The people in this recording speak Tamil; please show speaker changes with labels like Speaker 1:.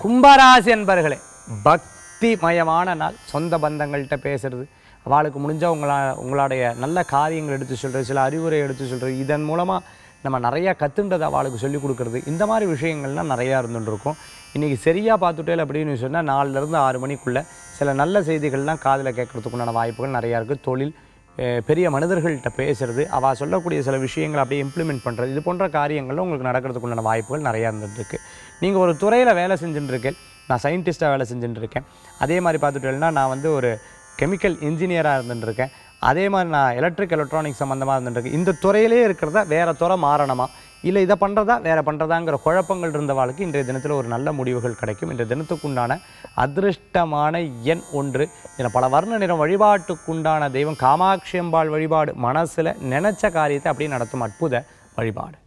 Speaker 1: கும்பராசி என்பர்களே பக்திமயமான நாள் சொந்த பந்தங்கள்கிட்ட பேசுறது அவளுக்கு முடிஞ்சால் உங்களா உங்களுடைய நல்ல காரியங்கள் எடுத்து சொல்கிறது சில அறிவுரை எடுத்து சொல்கிறது இதன் மூலமாக நம்ம நிறையா கற்றுன்றதை அவளுக்கு சொல்லிக் கொடுக்குறது இந்த மாதிரி விஷயங்கள்லாம் நிறையா இருந்துருக்கும் இன்றைக்கி சரியாக பார்த்துட்டேல் அப்படின்னு சொன்னால் நாலுலேருந்து ஆறு மணிக்குள்ளே சில நல்ல செய்திகள்லாம் காதில் கேட்கறதுக்குண்டான வாய்ப்புகள் நிறையா இருக்குது தொழில் அஹ், பெரிய மனிதர்கள்ட்ட பேசுறது அவள் சொல்லக்கூடிய சில விஷயங்களை அப்படியே இம்ப்ளிமெண்ட் பண்ணுறது இது போன்ற காரியங்கள்ல உங்களுக்கு நடக்கிறதுக்குண்டான வாய்ப்புகள் நிறையா இருந்துகிட்ருக்கு நீங்கள் ஒரு துறையில் வேலை செஞ்சுட்டு இருக்கேன் நான் சயின்டிஸ்ட்டாக வேலை செஞ்சுட்டு இருக்கேன் அதே மாதிரி பார்த்துட்டேன்னா நான் வந்து ஒரு கெமிக்கல் இன்ஜினியராக இருந்துட்டு இருக்கேன் அதே மாதிரி நான் எலக்ட்ரிக் எலக்ட்ரானிக் சம்மந்தமாக இருந்துட்டுருக்கேன் இந்த துறையிலே இருக்கிறதா வேறு துறை மாறணுமா இல்லை இதை பண்ணுறதா வேறு பண்ணுறதாங்கிற குழப்பங்கள் இருந்தவாளுக்கு இன்றைய தினத்தில் ஒரு நல்ல முடிவுகள் கிடைக்கும் இன்றைய தினத்துக்குண்டான அதிர்ஷ்டமான எண் ஒன்று இதில் பல வர்ண நிறம் வழிபாட்டுக்குண்டான தெய்வம் காமாட்சி அம்பாள் வழிபாடு மனசில் நினச்ச காரியத்தை அப்படியே நடத்தும் அற்புத வழிபாடு